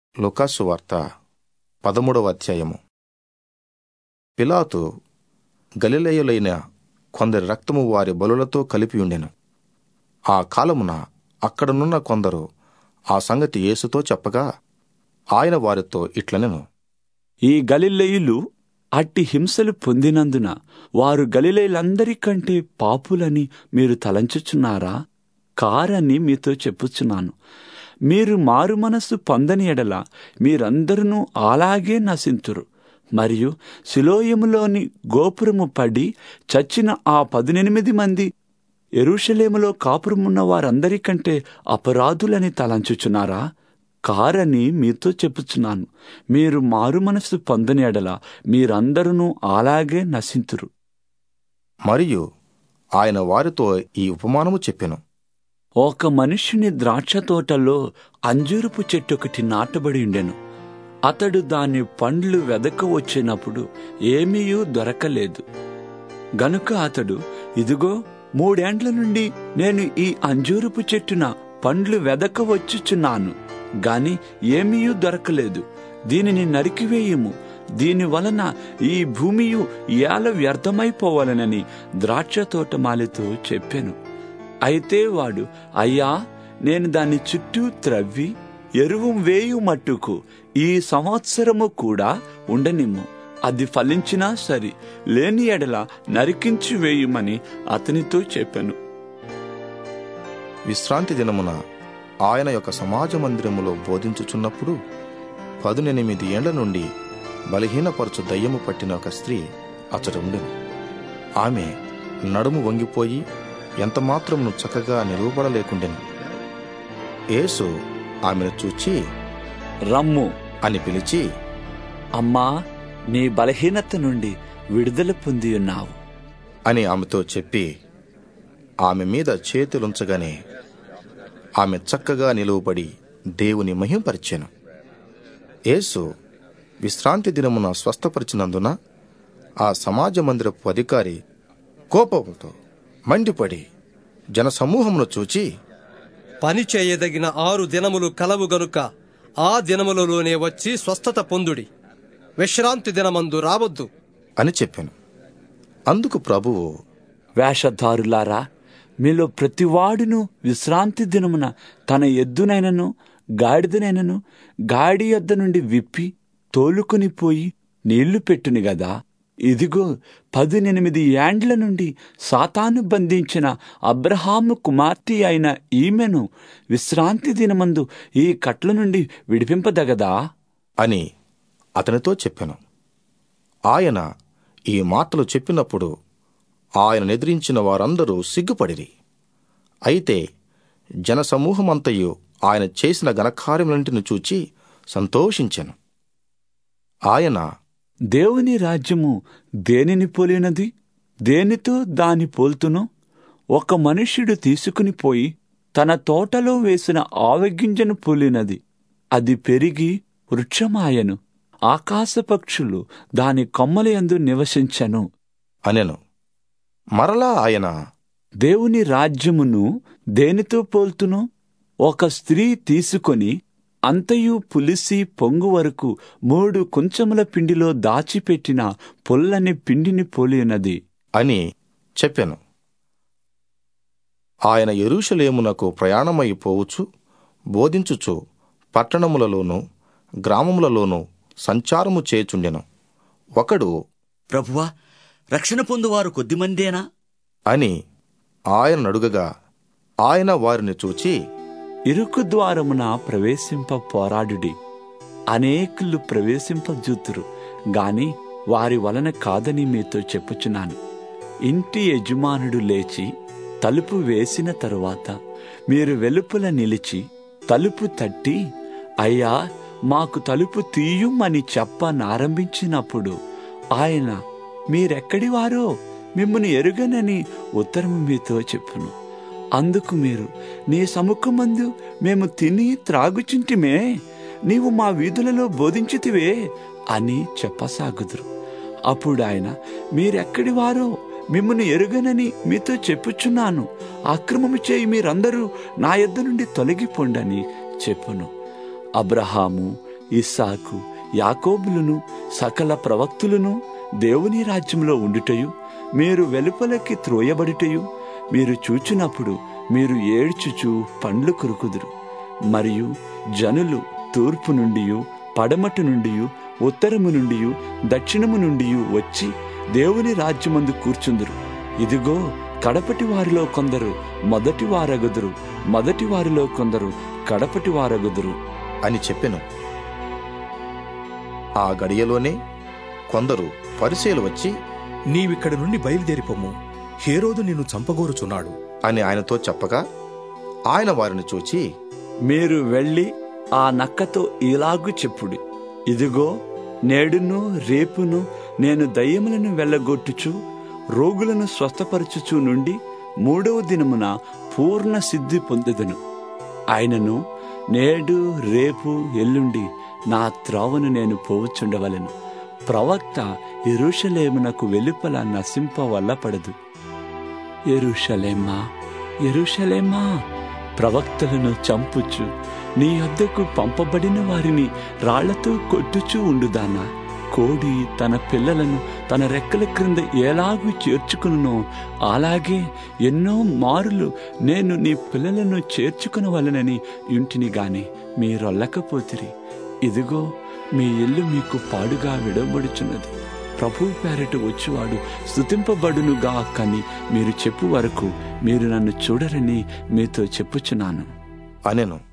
లుకాసు వార్త పదమూడవ అధ్యాయము పిలాతు గలిలయులైన కొందరి రక్తము వారి బలులతో కలిపి ఉండెను ఆ కాలమున అక్కడనున్న కొందరు ఆ సంగతి యేసుతో చెప్పగా ఆయన వారితో ఇట్లనెను ఈ గలిలయులు అట్టి హింసలు పొందినందున వారు గలిలయులందరికంటే పాపులని మీరు తలంచుచున్నారా కారని మీతో చెప్పుచున్నాను మీరు మారు మనస్సు పొందని ఎడల మీరందరూ అలాగే నశింతురు మరియు శిలోయములోని గోపురము పడి చచ్చిన ఆ పదునెనిమిది మంది ఎరుషలేములో కాపురమున్న వారందరికంటే అపరాధులని తలంచుచున్నారా కారని మీతో చెప్పుచున్నాను మీరు మారు మనస్సు పొందని ఎడల మీరందరూ అలాగే నశింతురు మరియు ఆయన వారితో ఈ ఉపమానము చెప్పెను ఒక మనుష్యుని ద్రాక్ష తోటలో అంజూరపు చెట్టు ఒకటి నాటబడి ఉండెను అతడు దాని పండ్లు వెదక వచ్చినప్పుడు ఏమీయూ దొరకలేదు గనుక అతడు ఇదిగో మూడేండ్ల నుండి నేను ఈ అంజూరపు చెట్టున పండ్లు వెదక వచ్చుచున్నాను గాని ఏమీయూ దొరకలేదు దీనిని నరికివేయము దీని వలన ఈ భూమియు ఏల వ్యర్థమైపోవాలనని ద్రాక్ష తోటమాలితో చెప్పాను అయితే వాడు అయ్యా నేను దాని చుట్టూ త్రవ్వి ఎరువు వేయు మట్టుకు ఈ సంవత్సరము కూడా ఉండనిమ్ము అది ఫలించినా సరి లేని ఎడల నరికించి వేయుమని అతనితో చెప్పాను విశ్రాంతి దినమున ఆయన యొక్క సమాజ మందిరములో బోధించుచున్నప్పుడు పదునెనిమిది ఏండ్ల నుండి బలహీనపరచు దయ్యము పట్టిన ఒక స్త్రీ అచ్చట ఉండెను ఆమె నడుము వంగిపోయి ఎంత మాత్రమును చక్కగా నిలవబడలేకుండెను యేసు ఆమెను చూచి రమ్ము అని పిలిచి అమ్మా నీ బలహీనత నుండి విడుదల పొంది ఉన్నావు అని ఆమెతో చెప్పి ఆమె మీద చేతులుంచగానే ఆమె చక్కగా నిలువబడి దేవుని మహింపరిచెను యేసు విశ్రాంతి దినమున స్వస్థపరిచినందున ఆ సమాజ మందిరపు అధికారి కోపంతో మండిపడి జనసమూహమును చూచి పని చేయదగిన ఆరు దినములు కలవు గనుక ఆ దినములలోనే వచ్చి స్వస్థత పొందుడి విశ్రాంతి దినమందు రావద్దు అని చెప్పాను అందుకు ప్రభువు వేషధారులారా మీలో ప్రతివాడును విశ్రాంతి దినమున తన ఎద్దునైనను గాడిదనైనను గాడి యొద్ద నుండి విప్పి తోలుకొని పోయి నీళ్లు పెట్టుని గదా ఇదిగో పదునెనిమిది ఏండ్ల నుండి సాతాను బంధించిన అబ్రహాము కుమార్తె అయిన ఈమెను విశ్రాంతి దినమందు ఈ కట్ల నుండి విడిపింపదగదా అని అతనితో చెప్పాను ఆయన ఈ మాటలు చెప్పినప్పుడు ఆయన ఎదిరించిన వారందరూ సిగ్గుపడిరి అయితే జనసమూహమంతయు ఆయన చేసిన ఘనకార్యములన్నింటిని చూచి సంతోషించెను ఆయన దేవుని రాజ్యము దేనిని పోలినది దేనితో దాని పోల్తును ఒక మనుష్యుడు తీసుకుని పోయి తన తోటలో వేసిన ఆవగింజను పోలినది అది పెరిగి వృక్షమాయను ఆకాశ పక్షులు దాని కొమ్మలయందు నివసించెను అనెను మరలా ఆయన దేవుని రాజ్యమును దేనితో పోల్తును ఒక స్త్రీ తీసుకొని అంతయు పులిసి పొంగు వరకు మూడు కుంచముల పిండిలో దాచిపెట్టిన పొల్లని పిండిని పోలినది అని చెప్పాను ఆయన ఎరుషలేమునకు ప్రయాణమైపోవచ్చు బోధించుచు పట్టణములలోనూ గ్రామములలోనూ సంచారము చేచుండెను ఒకడు ప్రభువా రక్షణ పొందువారు కొద్దిమందేనా అని ఆయన అడుగగా ఆయన వారిని చూచి ఇరుకు ద్వారమున ప్రవేశింప పోరాడుడి అనేకులు ప్రవేశింపజూతురు గాని వారి వలన కాదని మీతో చెప్పుచున్నాను ఇంటి యజమానుడు లేచి తలుపు వేసిన తరువాత మీరు వెలుపల నిలిచి తలుపు తట్టి అయ్యా మాకు తలుపు తీయుమని చెప్పనారంభించినప్పుడు ఆయన మీరెక్కడివారో మిమ్మల్ని ఎరుగనని ఉత్తరము మీతో చెప్పును అందుకు మీరు నీ సముఖమందు మేము తిని త్రాగుచుంటిమే నీవు మా వీధులలో బోధించితివే అని చెప్పసాగుదురు అప్పుడు ఆయన మీరెక్కడి వారో మిమ్మల్ని ఎరుగనని మీతో చెప్పుచున్నాను అక్రమము చేయి మీరందరూ నా యొద్ద నుండి తొలగిపోండని చెప్పును అబ్రహాము ఇస్సాకు యాకోబులను సకల ప్రవక్తులను దేవుని రాజ్యంలో ఉండుటయు మీరు వెలుపలకి త్రోయబడుటయు మీరు చూచినప్పుడు మీరు ఏడ్చుచు పండ్లు కొరుకుదురు మరియు జనులు తూర్పు నుండి పడమటి నుండి ఉత్తరము నుండి దక్షిణము నుండి వచ్చి దేవుని రాజ్యమందు కూర్చుందురు ఇదిగో కడపటి వారిలో కొందరు మొదటి వారగుదురు మొదటి వారిలో కొందరు కడపటి వారగుదురు అని చెప్పెను ఆ గడియలోనే కొందరు పరిచయలు వచ్చి నీవిక్కడి నుండి బయలుదేరిపోము హేరోదు నిన్ను చంపగోరుచున్నాడు అని ఆయనతో చెప్పగా ఆయన వారిని చూచి మీరు వెళ్ళి ఆ నక్కతో ఇలాగు చెప్పుడి ఇదిగో నేడును రేపును నేను దయ్యములను వెళ్ళగొట్టుచు రోగులను స్వస్థపరచుచు నుండి మూడవ దినమున పూర్ణ సిద్ధి పొందెదను ఆయనను నేడు రేపు ఎల్లుండి నా త్రోవను నేను పోవచ్చుండవలెను ప్రవక్త ఎరుషలేమునకు వెలుపల నశింప వల్లపడదు ఎరుషలేమా ఎరుషలేమా ప్రవక్తలను చంపుచు నీ వద్దకు పంపబడిన వారిని రాళ్లతో కొట్టుచూ ఉండుదానా కోడి తన పిల్లలను తన రెక్కల క్రింద ఎలాగూ చేర్చుకునునో అలాగే ఎన్నో మారులు నేను నీ పిల్లలను చేర్చుకునవలనని ఇంటిని గాని మీరొల్లకపోతిరి ఇదిగో మీ ఇల్లు మీకు పాడుగా విడవబడుచున్నది ప్రభు పేరట వచ్చువాడు స్థుతింపబడునుగా కని మీరు చెప్పు వరకు మీరు నన్ను చూడరని మీతో చెప్పుచున్నాను అనెను